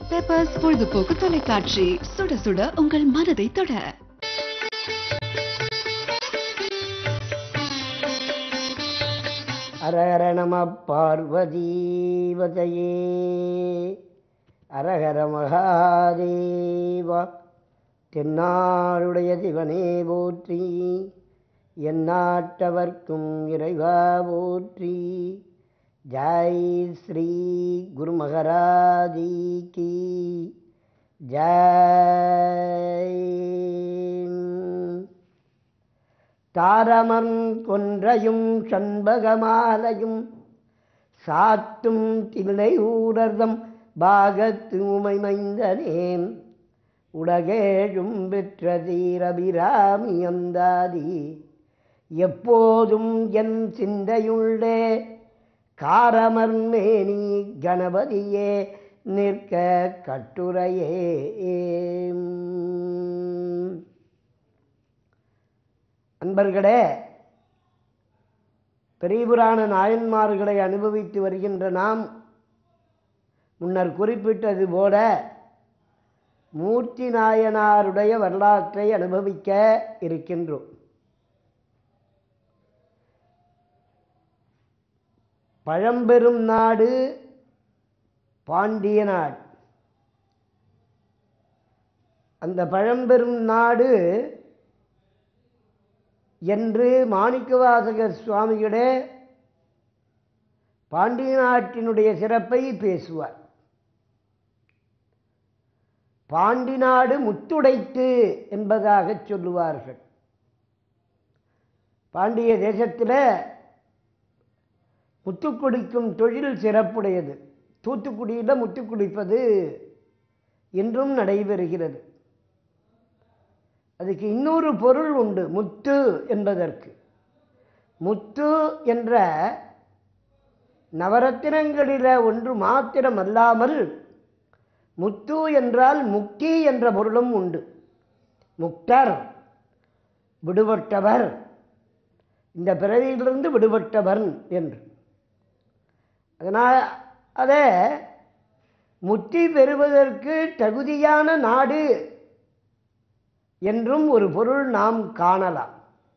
peppers பொழுதுபோக்கு தொலைக்காட்சி சுட சுட உங்கள் மனதை தொட அரஹர நம பார்வதீவதையே அரஹர மகாதேவா தென்னாடுடைய சிவனே போற்றி எந்நாட்டவர்க்கும் இறைவா போற்றி ஜாய் ஸ்ரீ குரு மகராஜி கி ஜாய் தாரமன் கொன்றையும் சண்பகமாலையும் சாத்தும் தில்லை ஊரர்தம் பாகத்து உமைமைந்தனேன் உலகேழும் பெற்ற தீரபிராமி அந்தாதி எப்போதும் என் சிந்தையுள்ளே காரமர்மேனி கணபதியே நிற்க கட்டுரையே அன்பர்களே பெரியபுராண நாயன்மார்களை அனுபவித்து வருகின்ற நாம் முன்னர் குறிப்பிட்டது போல மூர்த்தி நாயனாருடைய வரலாற்றை அனுபவிக்க இருக்கின்றோம் பழம்பெரும் நாடு பாண்டிய நாடு அந்த பழம்பெரும் நாடு என்று மாணிக்கவாசகர் சுவாமிகளே பாண்டிய நாட்டினுடைய சிறப்பை பேசுவார் பாண்டி நாடு முத்துடைத்து என்பதாக சொல்லுவார்கள் பாண்டிய தேசத்தில் முத்து குடிக்கும் தொழில் சிறப்புடையது தூத்துக்குடியில் முத்து குடிப்பது இன்றும் நடைபெறுகிறது அதுக்கு இன்னொரு பொருள் உண்டு முத்து என்பதற்கு முத்து என்ற நவரத்தினங்களில் ஒன்று மாத்திரம் அல்லாமல் முத்து என்றால் முக்தி என்ற பொருளும் உண்டு முக்தர் விடுபட்டவர் இந்த பிறவியிலிருந்து விடுபட்டவர் என்று அதனால் அதே முக்தி பெறுவதற்கு தகுதியான நாடு என்றும் ஒரு பொருள் நாம் காணலாம்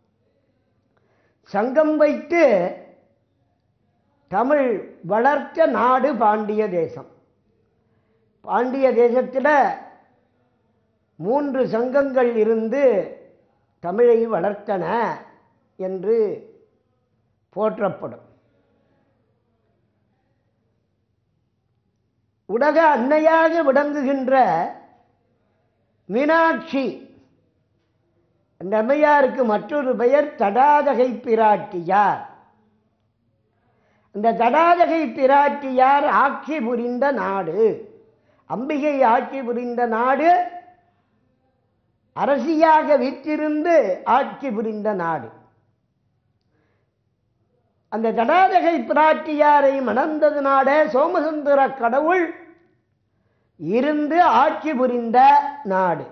சங்கம் வைத்து தமிழ் வளர்த்த நாடு பாண்டிய தேசம் பாண்டிய தேசத்தில் மூன்று சங்கங்கள் இருந்து தமிழை வளர்த்தன என்று போற்றப்படும் உலக அன்னையாக விளங்குகின்ற மீனாட்சி அந்த அம்மையாருக்கு மற்றொரு பெயர் தடாதகை பிராட்டியார் அந்த தடாதகை பிராட்டியார் ஆட்சி புரிந்த நாடு அம்பிகை ஆட்சி புரிந்த நாடு அரசியாக விற்றிருந்து ஆட்சி புரிந்த நாடு அந்த தடாதகை பிராட்டியாரை மணந்ததுனால சோமசுந்தர கடவுள் இருந்து ஆட்சி புரிந்த நாடு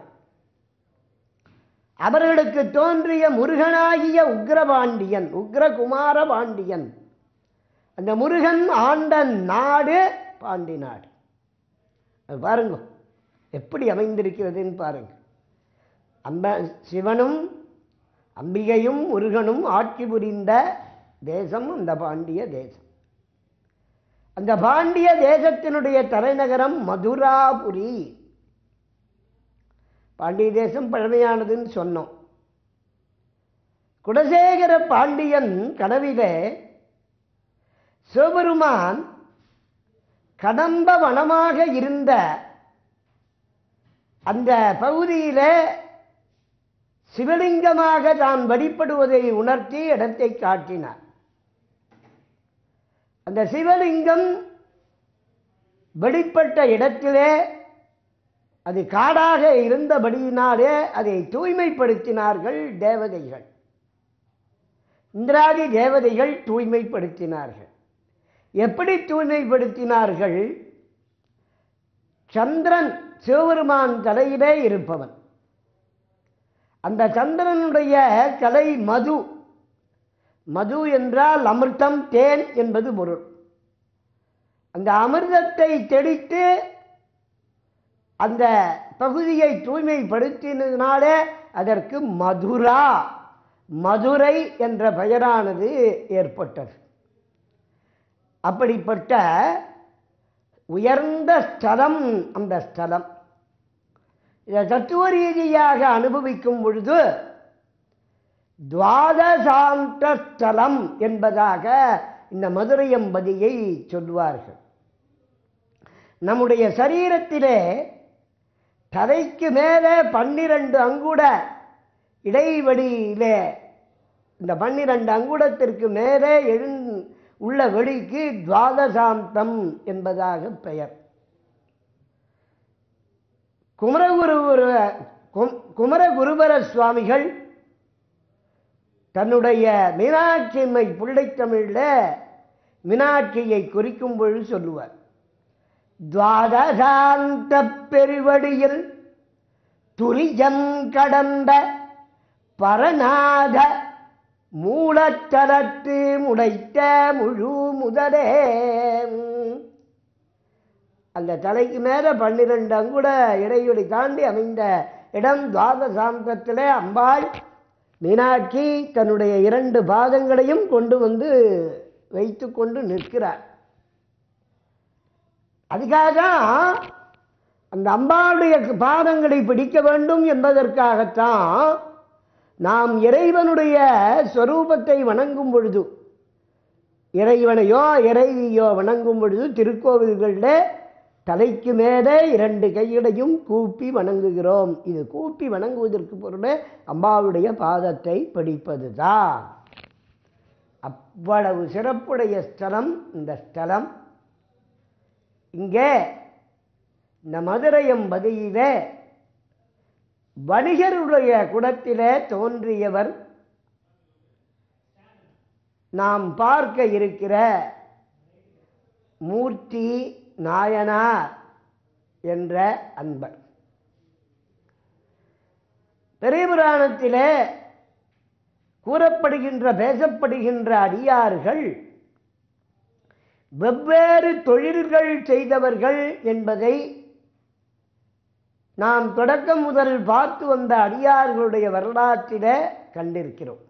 அவர்களுக்கு தோன்றிய முருகனாகிய உக்ரபாண்டியன் உக்ரகுமார பாண்டியன் அந்த முருகன் ஆண்ட நாடு பாண்டி நாடு அது பாருங்க எப்படி அமைந்திருக்கிறதுன்னு பாருங்க அம்ப சிவனும் அம்பிகையும் முருகனும் ஆட்சி புரிந்த தேசம் அந்த பாண்டிய தேசம் அந்த பாண்டிய தேசத்தினுடைய தலைநகரம் மதுராபுரி பாண்டிய தேசம் பழமையானதுன்னு சொன்னோம் குடசேகர பாண்டியன் கனவிலே சிவபெருமான் கடம்ப வனமாக இருந்த அந்த பகுதியிலே சிவலிங்கமாக தான் வழிபடுவதை உணர்த்தி இடத்தை காட்டினார் அந்த சிவலிங்கம் வெளிப்பட்ட இடத்திலே அது காடாக இருந்தபடியினாலே அதை தூய்மைப்படுத்தினார்கள் தேவதைகள் இந்திராதி தேவதைகள் தூய்மைப்படுத்தினார்கள் எப்படி தூய்மைப்படுத்தினார்கள் சந்திரன் சிவபெருமான் தலையிலே இருப்பவன் அந்த சந்திரனுடைய கலை மது மது என்றால் அமிர்தம் தேன் என்பது பொருள் அந்த அமிர்தத்தை தெளித்து அந்த பகுதியை தூய்மைப்படுத்தினதுனாலே அதற்கு மதுரா மதுரை என்ற பெயரானது ஏற்பட்டது அப்படிப்பட்ட உயர்ந்த ஸ்தலம் அந்த ஸ்தலம் இதை தத்துவ ரீதியாக அனுபவிக்கும் பொழுது துவாதசாந்த ஸ்தலம் என்பதாக இந்த மதுரையம்பதியை சொல்வார்கள் நம்முடைய சரீரத்திலே தலைக்கு மேலே பன்னிரண்டு அங்குட இடைவெளியிலே இந்த பன்னிரண்டு அங்குடத்திற்கு மேலே எழுந் உள்ள வெளிக்கு துவாதசாந்தம் என்பதாக பெயர் குமரகுருவர கும்- குமரகுருபர சுவாமிகள் தன்னுடைய மீனாட்சியம்மை பிள்ளைத்தமிழில் மீனாட்சியை குறிக்கும் பொழுது சொல்லுவார் துவாதசாந்த பெருவடியில் துரியம் கடந்த பரநாத மூலத்தலத்து முடைத்த முழு முதலே அந்த தலைக்கு மேலே பன்னிரெண்டு அங்குட இடைவெளி தாண்டி அமைந்த இடம் துவாதசாந்தத்திலே அம்பாள் மீனாட்சி தன்னுடைய இரண்டு பாதங்களையும் கொண்டு வந்து வைத்து கொண்டு நிற்கிறார் அதுக்காக தான் அந்த அம்பாளுடைய பாதங்களை பிடிக்க வேண்டும் என்பதற்காகத்தான் நாம் இறைவனுடைய ஸ்வரூபத்தை வணங்கும் பொழுது இறைவனையோ இறைவியோ வணங்கும் பொழுது திருக்கோவில்களில் தலைக்கு மேலே இரண்டு கைகளையும் கூப்பி வணங்குகிறோம் இது கூப்பி வணங்குவதற்கு பொருளே அம்பாவுடைய பாதத்தை பிடிப்பது தான் அவ்வளவு சிறப்புடைய ஸ்தலம் இந்த ஸ்தலம் இங்கே இந்த மதுரையம்பதியிலே வணிகருடைய குடத்திலே தோன்றியவர் நாம் பார்க்க இருக்கிற மூர்த்தி நாயனார் என்ற அன்பர் பெரிய புராணத்திலே கூறப்படுகின்ற பேசப்படுகின்ற அடியார்கள் வெவ்வேறு தொழில்கள் செய்தவர்கள் என்பதை நாம் தொடக்கம் முதல் பார்த்து வந்த அடியார்களுடைய வரலாற்றிலே கண்டிருக்கிறோம்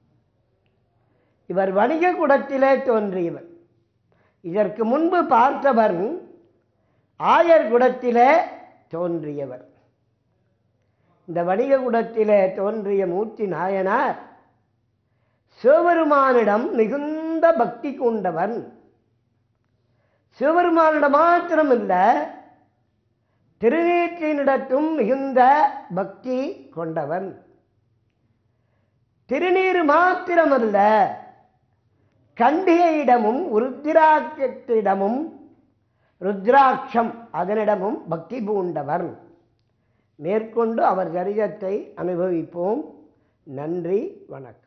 இவர் வணிக குடத்திலே தோன்றியவர் இதற்கு முன்பு பார்த்தவர் ஆயர் குடத்திலே தோன்றியவர் இந்த வணிக குடத்திலே தோன்றிய மூர்த்தி நாயனார் சிவபெருமானிடம் மிகுந்த பக்தி கொண்டவன் சிவபெருமானிடம் மாத்திரமில்ல திருநீற்றினிடத்தும் மிகுந்த பக்தி கொண்டவன் திருநீர் மாத்திரமல்ல கண்டிகையிடமும் ருத்ராட்சத்திடமும் ருத்ராட்சம் அதனிடமும் பக்தி பூண்டவர் மேற்கொண்டு அவர் சரிதத்தை அனுபவிப்போம் நன்றி வணக்கம்